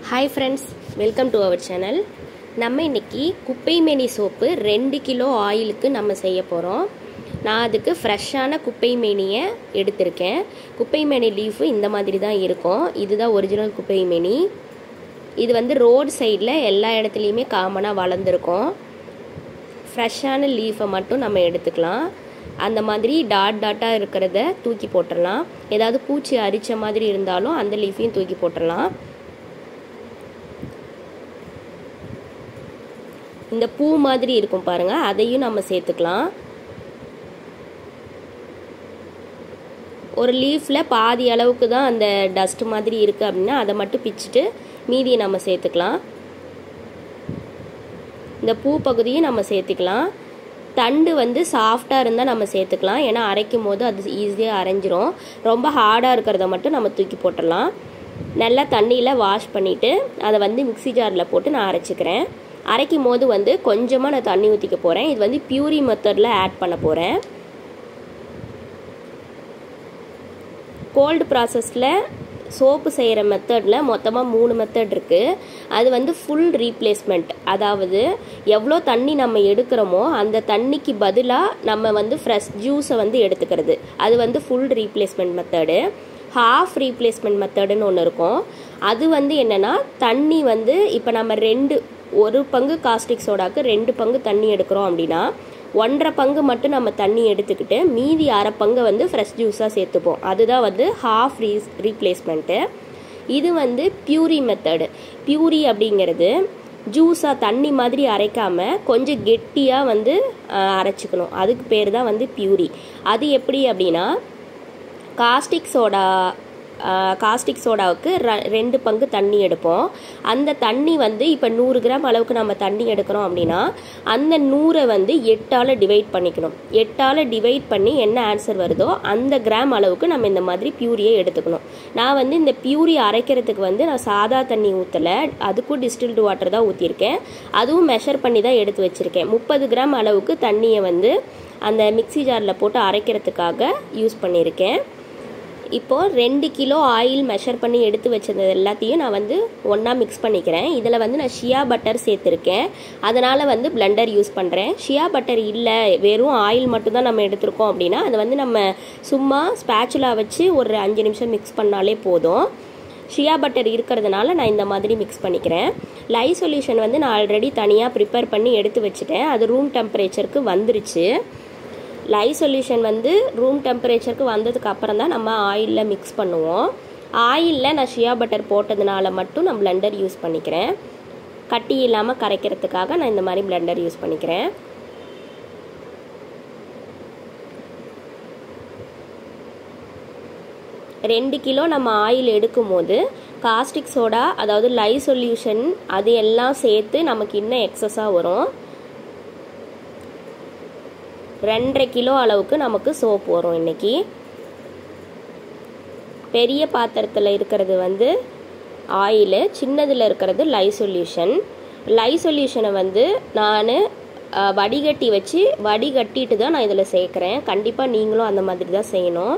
hi friends welcome to our channel நம்ம இன்னைக்கு குப்பை மேனி சோப்பு ரெண்டு கிலோ ஆயிலுக்கு நம்ம செய்ய போகிறோம் நான் அதுக்கு ஃப்ரெஷ்ஷான குப்பை மேனியை எடுத்திருக்கேன் குப்பை மேனி லீஃபு இந்த மாதிரி தான் இருக்கும் இதுதான் ஒரிஜினல் குப்பை மேனி இது வந்து ரோடு சைடில் எல்லா இடத்துலையுமே காமனாக வளர்ந்துருக்கும் ஃப்ரெஷ்ஷான லீஃபை மட்டும் நம்ம எடுத்துக்கலாம் அந்த மாதிரி டாட் டாட்டாக இருக்கிறத தூக்கி போட்டுடலாம் ஏதாவது பூச்சி அரிச்ச மாதிரி இருந்தாலும் அந்த லீஃபையும் தூக்கி போட்டுடலாம் இந்த பூ மாதிரி இருக்கும் பாருங்க அதையும் நம்ம சேர்த்துக்கலாம் ஒரு லீஃபில் பாதி அளவுக்கு தான் அந்த டஸ்ட் மாதிரி இருக்குது அப்படின்னா அதை மட்டும் பிச்சுட்டு மீதியை நம்ம சேர்த்துக்கலாம் இந்த பூ பகுதியும் நம்ம சேர்த்துக்கலாம் தண்டு வந்து சாஃப்டாக இருந்தால் நம்ம சேர்த்துக்கலாம் ஏன்னா அரைக்கும் போது அது ஈஸியாக அரைஞ்சிரும் ரொம்ப ஹார்டாக இருக்கிறத மட்டும் நம்ம தூக்கி போட்டுடலாம் நல்லா தண்ணியில் வாஷ் பண்ணிவிட்டு அதை வந்து மிக்சி ஜாரில் போட்டு நான் அரைச்சிக்கிறேன் அரைக்கும் போது வந்து கொஞ்சமாக நான் தண்ணி ஊற்றிக்க போகிறேன் இது வந்து பியூரி மெத்தடில் ஆட் பண்ண போகிறேன் கோல்டு ப்ராசஸில் சோப்பு செய்கிற மெத்தடில் மொத்தமாக மூணு மெத்தட் இருக்குது அது வந்து ஃபுல் ரீப்ளேஸ்மெண்ட் அதாவது எவ்வளோ தண்ணி நம்ம எடுக்கிறோமோ அந்த தண்ணிக்கு பதிலாக நம்ம வந்து ஃப்ரெஷ் ஜூஸை வந்து எடுத்துக்கிறது அது வந்து full replacement method half replacement மெத்தடுன்னு ஒன்று இருக்கும் அது வந்து என்னென்னா தண்ணி வந்து இப்போ நம்ம ரெண்டு ஒரு பங்கு காஸ்டிக் சோடாக்கு ரெண்டு பங்கு தண்ணி எடுக்கிறோம் அப்படின்னா ஒன்றரை பங்கு மட்டும் நம்ம தண்ணி எடுத்துக்கிட்டு மீதி அரை பங்கு வந்து ஃப்ரெஷ் ஜூஸாக சேர்த்துப்போம் அதுதான் வந்து ஹாஃப் ரீ ரீப்ளேஸ்மெண்ட்டு இது வந்து பியூரி மெத்தடு பியூரி அப்படிங்கிறது ஜூஸாக தண்ணி மாதிரி அரைக்காமல் கொஞ்சம் கெட்டியாக வந்து அரைச்சிக்கணும் அதுக்கு பேர் தான் வந்து பியூரி அது எப்படி அப்படின்னா காஸ்டிக் சோடா காஸ்டிக் சோடாவுக்கு ரெண்டு பங்கு தண்ணி எடுப்போம் அந்த தண்ணி வந்து இப்போ நூறு கிராம் அளவுக்கு நம்ம தண்ணி எடுக்கிறோம் அப்படின்னா அந்த நூறை வந்து எட்டால் டிவைட் பண்ணிக்கணும் எட்டால் டிவைட் பண்ணி என்ன ஆன்சர் வருதோ அந்த கிராம் அளவுக்கு நம்ம இந்த மாதிரி பியூரியை எடுத்துக்கணும் நான் வந்து இந்த பியூரி அரைக்கிறதுக்கு வந்து நான் சாதா தண்ணி ஊற்றலை அதுக்கும் டிஸ்டில்டு வாட்டர் தான் ஊற்றிருக்கேன் அதுவும் மெஷர் பண்ணி தான் எடுத்து வச்சுருக்கேன் முப்பது கிராம் அளவுக்கு தண்ணியை வந்து அந்த மிக்சி ஜாரில் போட்டு அரைக்கிறதுக்காக யூஸ் பண்ணியிருக்கேன் இப்போது ரெண்டு கிலோ ஆயில் மெஷர் பண்ணி எடுத்து வச்சது எல்லாத்தையும் நான் வந்து ஒன்றா மிக்ஸ் பண்ணிக்கிறேன் இதில் வந்து நான் ஷியா பட்டர் சேர்த்துருக்கேன் அதனால் வந்து பிளெண்டர் யூஸ் பண்ணுறேன் ஷியா பட்டர் இல்லை வெறும் ஆயில் மட்டும்தான் நம்ம எடுத்திருக்கோம் அப்படின்னா அதை வந்து நம்ம சும்மா ஸ்பேச்சுலா வச்சு ஒரு அஞ்சு நிமிஷம் மிக்ஸ் பண்ணாலே போதும் ஷியா பட்டர் இருக்கிறதுனால நான் இந்த மாதிரி மிக்ஸ் பண்ணிக்கிறேன் லை சொல்யூஷன் வந்து நான் ஆல்ரெடி தனியாக ப்ரிப்பேர் பண்ணி எடுத்து வச்சுட்டேன் அது ரூம் டெம்பரேச்சருக்கு வந்துருச்சு லை சொல்யூஷன் வந்து ரூம் டெம்பரேச்சருக்கு வந்ததுக்கு அப்புறம் தான் நம்ம ஆயிலில் மிக்ஸ் பண்ணுவோம் ஆயிலில் நான் ஷியா பட்டர் போட்டதுனால மட்டும் நான் பிளெண்டர் யூஸ் பண்ணிக்கிறேன் கட்டி இல்லாமல் கரைக்கிறதுக்காக நான் இந்த மாதிரி பிளெண்டர் யூஸ் பண்ணிக்கிறேன் ரெண்டு கிலோ நம்ம ஆயில் எடுக்கும் போது காஸ்டிக் சோடா அதாவது லை சொல்யூஷன் அது எல்லாம் சேர்த்து நமக்கு இன்னும் எக்ஸஸாக வரும் ரெண்டரை கிலோ அளவுக்கு நமக்கு சோப் வரும் இன்னைக்கு பெரிய பாத்திரத்தில் இருக்கிறது வந்து ஆயிலு சின்னதில் இருக்கிறது லை சொல்யூஷன் லை சொல்யூஷனை வந்து நான் வடிகட்டி வச்சு வடிகட்டிட்டு தான் நான் இதில் சேர்க்குறேன் கண்டிப்பாக நீங்களும் அந்த மாதிரி தான் செய்யணும்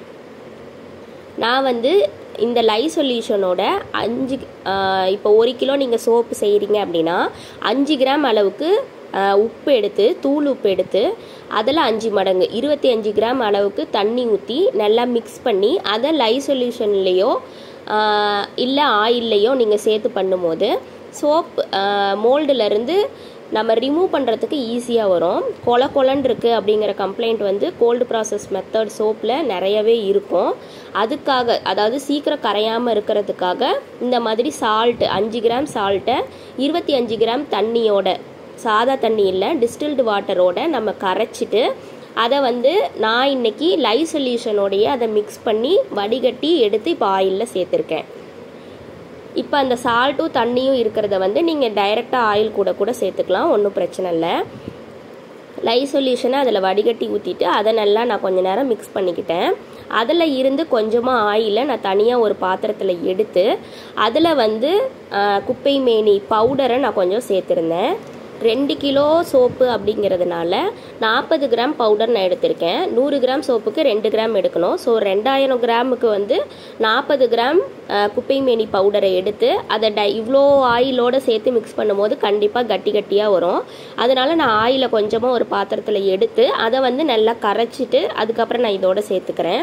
நான் வந்து இந்த லை சொல்யூஷனோட அஞ்சு இப்போ ஒரு கிலோ நீங்கள் சோப்பு செய்கிறீங்க அப்படின்னா அஞ்சு கிராம் அளவுக்கு உப்பு எடுத்து தூள் உப்பு எடுத்து அதில் அஞ்சு மடங்கு இருபத்தி அஞ்சு கிராம் அளவுக்கு தண்ணி ஊற்றி நல்லா மிக்ஸ் பண்ணி அதை லை சொல்யூஷன்லேயோ இல்லை ஆயில்லையோ நீங்கள் சேர்த்து பண்ணும்போது சோப் மோல்டுலேருந்து நம்ம ரிமூவ் பண்ணுறதுக்கு ஈஸியாக வரும் கொல கொலன் இருக்குது அப்படிங்கிற கம்ப்ளைண்ட் வந்து கோல்டு ப்ராசஸ் மெத்தட் சோப்பில் நிறையவே இருக்கும் அதுக்காக அதாவது சீக்கிரம் கரையாமல் இருக்கிறதுக்காக இந்த மாதிரி சால்ட்டு அஞ்சு கிராம் சால்ட்டை இருபத்தி அஞ்சு கிராம் தண்ணியோட சாதா தண்ணி இல்லை டிஸ்டில்டு வாட்டரோட நம்ம கரைச்சிட்டு அதை வந்து நான் இன்னைக்கு லை சொல்யூஷனோடைய அதை மிக்ஸ் பண்ணி வடிகட்டி எடுத்து இப்போ ஆயிலில் சேர்த்துருக்கேன் இப்போ அந்த சால்ட்டும் தண்ணியும் இருக்கிறத வந்து நீங்கள் டைரெக்டாக ஆயில் கூட கூட சேர்த்துக்கலாம் ஒன்றும் பிரச்சனை இல்லை லை சொல்யூஷனை அதில் வடிகட்டி ஊற்றிட்டு அதை நல்லா நான் கொஞ்ச நேரம் மிக்ஸ் பண்ணிக்கிட்டேன் அதில் இருந்து கொஞ்சமாக ஆயிலை நான் தனியாக ஒரு பாத்திரத்தில் எடுத்து அதில் வந்து குப்பை மேனி பவுடரை நான் கொஞ்சம் சேர்த்துருந்தேன் ரெண்டு கிலோ சோப்பு அப்படிங்கிறதுனால நாற்பது கிராம் பவுடர் நான் எடுத்திருக்கேன் நூறு கிராம் சோப்புக்கு ரெண்டு கிராம் எடுக்கணும் ஸோ ரெண்டாயிரம் கிராமுக்கு வந்து நாற்பது கிராம் அஹ், குப்பை மேனி பவுடரை எடுத்து அதை ட இவ்வளோ ஆயிலோடு சேர்த்து மிக்ஸ் பண்ணும்போது கண்டிப்பாக கட்டி கட்டியாக வரும் அதனால நான் ஆயிலை கொஞ்சமாக ஒரு பாத்திரத்தில் எடுத்து அதை வந்து நல்லா கரைச்சிட்டு அதுக்கப்புறம் நான் இதோட சேர்த்துக்கிறேன்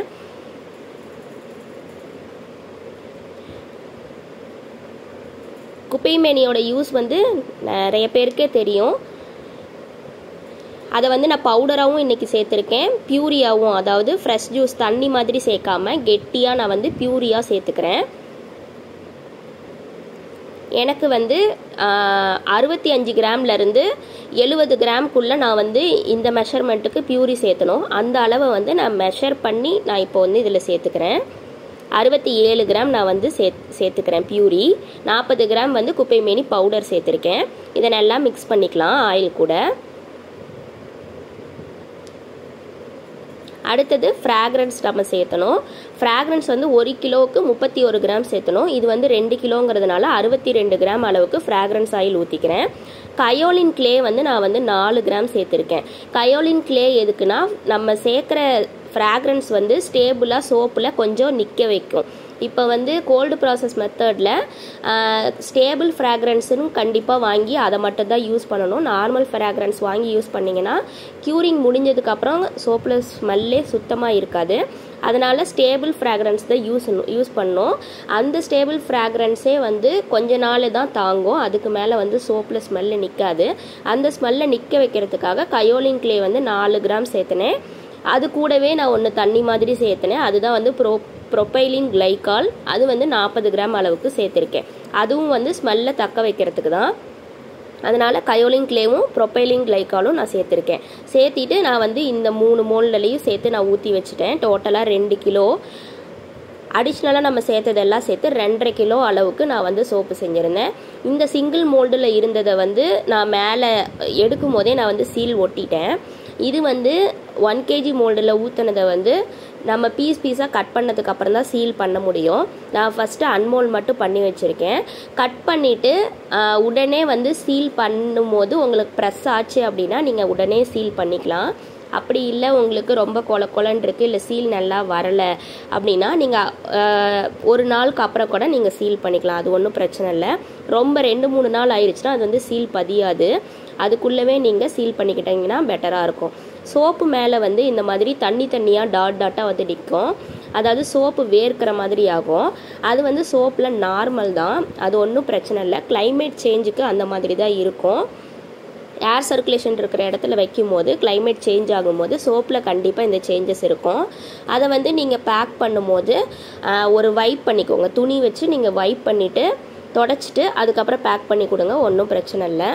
குப்பை மேனியோட யூஸ் வந்து நிறைய பேருக்கே தெரியும் அதை வந்து நான் பவுடராகவும் இன்றைக்கி சேர்த்துருக்கேன் பியூரியாவும் அதாவது ஃப்ரெஷ் ஜூஸ் தண்ணி மாதிரி சேர்க்காம கெட்டியாக நான் வந்து பியூரியாக சேர்த்துக்கிறேன் எனக்கு வந்து அறுபத்தி அஞ்சு கிராம்லேருந்து எழுபது கிராம்குள்ளே நான் வந்து இந்த மெஷர்மெண்ட்டுக்கு பியூரி சேர்த்தணும் அந்த அளவை வந்து நான் மெஷர் பண்ணி நான் இப்போ வந்து இதில் சேர்த்துக்கிறேன் அறுபத்தி ஏழு கிராம் நான் வந்து சே சேர்த்துக்கிறேன் பியூரி நாற்பது கிராம் வந்து குப்பை மேனி பவுடர் சேர்த்துருக்கேன் இதை நல்லா மிக்ஸ் பண்ணிக்கலாம் ஆயில் கூட அடுத்தது ஃப்ராக்ரன்ஸ் நம்ம சேர்த்தணும் ஃப்ராக்ரன்ஸ் வந்து ஒரு கிலோவுக்கு முப்பத்தி ஒரு கிராம் சேர்த்தணும் இது வந்து ரெண்டு கிலோங்கிறதுனால அறுபத்தி ரெண்டு கிராம் அளவுக்கு ஃப்ராக்ரன்ஸ் ஆயில் ஊற்றிக்கிறேன் கயோலின் க்ளே வந்து நான் வந்து நாலு கிராம் சேர்த்துருக்கேன் கயோலின் க்ளே எதுக்குன்னா நம்ம சேர்க்குற ஃப்ராக்ரன்ஸ் வந்து ஸ்டேபிளாக சோப்பில் கொஞ்சம் நிற்க வைக்கும் இப்போ வந்து கோல்டு ப்ராசஸ் மெத்தடில் ஸ்டேபிள் ஃப்ராக்ரன்ஸுன்னு கண்டிப்பாக வாங்கி அதை மட்டும் தான் யூஸ் பண்ணணும் நார்மல் ஃப்ராக்ரன்ஸ் வாங்கி யூஸ் பண்ணிங்கன்னா க்யூரிங் முடிஞ்சதுக்கப்புறம் சோப்பில் ஸ்மெல்லே சுத்தமாக இருக்காது அதனால் ஸ்டேபிள் ஃப்ராக்ரன்ஸ் தான் யூஸ் யூஸ் பண்ணோம் அந்த ஸ்டேபிள் ஃப்ராக்ரன்ஸே வந்து கொஞ்ச நாள் தான் தாங்கும் அதுக்கு மேலே வந்து சோப்பில் ஸ்மெல்லு நிற்காது அந்த ஸ்மெல்லை நிற்க வைக்கிறதுக்காக கயோலின் க்ளே வந்து நாலு கிராம் சேர்த்தினேன் அது கூடவே நான் ஒன்று தண்ணி மாதிரி சேர்த்தினேன் அதுதான் வந்து ப்ரோ ப்ரொபைலின் கிளைக்கால் அது வந்து நாற்பது கிராம் அளவுக்கு சேர்த்துருக்கேன் அதுவும் வந்து ஸ்மெல்லை தக்க வைக்கிறதுக்கு தான் அதனால் கயோலின் கிளேவும் ப்ரொபைலின் கிளைக்காலும் நான் சேர்த்துருக்கேன் சேர்த்திட்டு நான் வந்து இந்த மூணு மோல்டலையும் சேர்த்து நான் ஊற்றி வச்சுட்டேன் டோட்டலாக ரெண்டு கிலோ அடிஷ்னலாக நம்ம சேர்த்ததெல்லாம் சேர்த்து ரெண்டரை கிலோ அளவுக்கு நான் வந்து சோப்பு செஞ்சுருந்தேன் இந்த சிங்கிள் மோல்டில் இருந்ததை வந்து நான் மேலே எடுக்கும் போதே நான் வந்து சீல் ஒட்டிட்டேன் இது வந்து ஒன் கேஜி மோல்டில் ஊற்றுனதை வந்து நம்ம பீஸ் பீஸாக கட் பண்ணதுக்கு அப்புறம் தான் சீல் பண்ண முடியும் நான் ஃபஸ்ட்டு அன்மோல் மட்டும் பண்ணி வச்சுருக்கேன் கட் பண்ணிவிட்டு உடனே வந்து சீல் பண்ணும்போது உங்களுக்கு ப்ரெஸ் ஆச்சு அப்படின்னா நீங்கள் உடனே சீல் பண்ணிக்கலாம் அப்படி இல்லை உங்களுக்கு ரொம்ப கொல கொலன்னு இருக்குது இல்லை சீல் நல்லா வரலை அப்படின்னா நீங்கள் ஒரு நாளுக்கு அப்புறம் கூட நீங்கள் சீல் பண்ணிக்கலாம் அது ஒன்றும் பிரச்சனை இல்லை ரொம்ப ரெண்டு மூணு நாள் ஆயிடுச்சுன்னா அது வந்து சீல் பதியாது அதுக்குள்ளவே நீங்கள் சீல் பண்ணிக்கிட்டீங்கன்னா பெட்டராக இருக்கும் சோப்பு மேலே வந்து இந்த மாதிரி தண்ணி தண்ணியாக டாட் டாட்டாக வந்து நிற்கும் அதாவது சோப்பு வேர்க்கிற மாதிரி ஆகும் அது வந்து சோப்பில் நார்மல் தான் அது ஒன்றும் பிரச்சனை இல்லை கிளைமேட் சேஞ்சுக்கு அந்த மாதிரி தான் இருக்கும் ஏர் சர்க்குலேஷன் இருக்கிற இடத்துல வைக்கும் போது கிளைமேட் சேஞ்ச் ஆகும்போது சோப்பில் கண்டிப்பாக இந்த சேஞ்சஸ் இருக்கும் அதை வந்து நீங்கள் பேக் பண்ணும்போது ஒரு வைப் பண்ணிக்கோங்க துணி வச்சு நீங்கள் வைப் பண்ணிவிட்டு தொடச்சிட்டு அதுக்கப்புறம் பேக் பண்ணி கொடுங்க ஒன்றும் பிரச்சனை இல்லை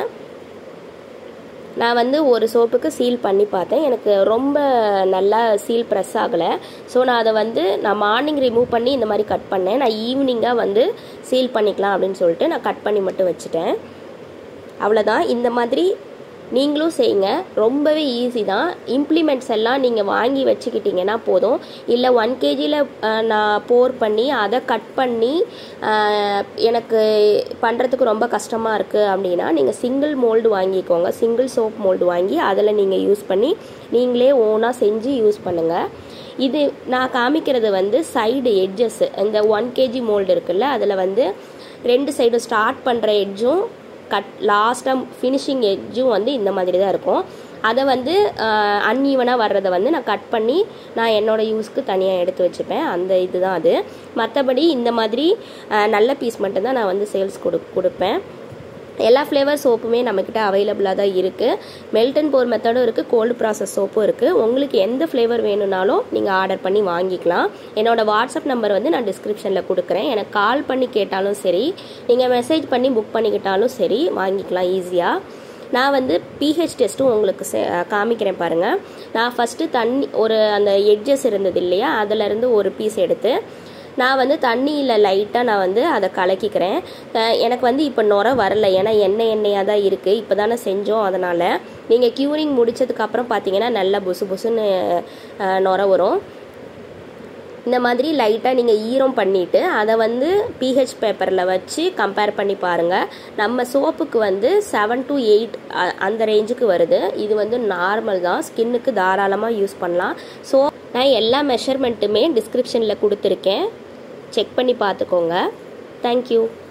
நான் வந்து ஒரு சோப்புக்கு சீல் பண்ணி பார்த்தேன் எனக்கு ரொம்ப நல்லா சீல் ப்ரெஸ் ஆகலை ஸோ நான் அதை வந்து நான் மார்னிங் ரிமூவ் பண்ணி இந்த மாதிரி கட் பண்ணேன் நான் ஈவினிங்காக வந்து சீல் பண்ணிக்கலாம் அப்படின்னு சொல்லிட்டு நான் கட் பண்ணி மட்டும் வச்சுட்டேன் அவ்வளோதான் இந்த மாதிரி நீங்களும் செய்யுங்க ரொம்பவே ஈஸி தான் இம்ப்ளிமெண்ட்ஸ் எல்லாம் நீங்கள் வாங்கி வச்சுக்கிட்டிங்கன்னா போதும் இல்லை ஒன் கேஜியில் நான் போர் பண்ணி அதை கட் பண்ணி எனக்கு பண்ணுறதுக்கு ரொம்ப கஷ்டமாக இருக்குது அப்படின்னா நீங்கள் சிங்கிள் மோல்டு வாங்கிக்கோங்க சிங்கிள் சோப் மோல்டு வாங்கி அதில் நீங்கள் யூஸ் பண்ணி நீங்களே ஓனாக செஞ்சு யூஸ் பண்ணுங்கள் இது நான் காமிக்கிறது வந்து சைடு எட்ஜஸ் இந்த ஒன் கேஜி மோல்டு இருக்குல்ல அதில் வந்து ரெண்டு சைடும் ஸ்டார்ட் பண்ணுற எட்ஜும் கட் லாஸ்ட்டாக ஃபினிஷிங் எட்ஜும் வந்து இந்த மாதிரி தான் இருக்கும் அதை வந்து அன்ஈவனாக வர்றதை வந்து நான் கட் பண்ணி நான் என்னோடய யூஸ்க்கு தனியாக எடுத்து வச்சுப்பேன் அந்த இதுதான் அது மற்றபடி இந்த மாதிரி நல்ல பீஸ் மட்டும்தான் நான் வந்து சேல்ஸ் கொடு கொடுப்பேன் எல்லா ஃப்ளேவர் சோப்புமே நம்மக்கிட்ட அவைலபிளாக தான் இருக்குது மெல்ட் அண்ட் போர் மெத்தடும் இருக்குது கோல்டு ப்ராசஸ் சோப்பும் இருக்குது உங்களுக்கு எந்த ஃப்ளேவர் வேணும்னாலும் நீங்கள் ஆர்டர் பண்ணி வாங்கிக்கலாம் என்னோடய வாட்ஸ்அப் நம்பர் வந்து நான் டிஸ்கிரிப்ஷனில் கொடுக்குறேன் எனக்கு கால் பண்ணி கேட்டாலும் சரி நீங்கள் மெசேஜ் பண்ணி புக் பண்ணிக்கிட்டாலும் சரி வாங்கிக்கலாம் ஈஸியாக நான் வந்து பிஹெச் டெஸ்ட்டும் உங்களுக்கு காமிக்கிறேன் பாருங்கள் நான் ஃபஸ்ட்டு தண்ணி ஒரு அந்த எட்ஜஸ் இருந்தது இல்லையா அதிலேருந்து ஒரு பீஸ் எடுத்து நான் வந்து தண்ணியில் லைட்டாக நான் வந்து அதை கலக்கிக்கிறேன் எனக்கு வந்து இப்போ நுர வரல ஏன்னா எண்ணெய் எண்ணெயாக தான் இருக்குது இப்போ தானே செஞ்சோம் அதனால் நீங்கள் க்யூரிங் முடித்ததுக்கப்புறம் பார்த்தீங்கன்னா நல்லா புசு புசுன்னு நுர வரும் இந்த மாதிரி லைட்டாக நீங்கள் ஈரம் பண்ணிவிட்டு அதை வந்து பிஹெச் பேப்பரில் வச்சு கம்பேர் பண்ணி பாருங்கள் நம்ம சோப்புக்கு வந்து செவன் டு எயிட் அந்த ரேஞ்சுக்கு வருது இது வந்து நார்மல் தான் ஸ்கின்னுக்கு தாராளமாக யூஸ் பண்ணலாம் ஸோ நான் எல்லா மெஷர்மெண்ட்டுமே டிஸ்கிரிப்ஷனில் கொடுத்துருக்கேன் செக் பண்ணி பார்த்துக்கோங்க தேங்க்யூ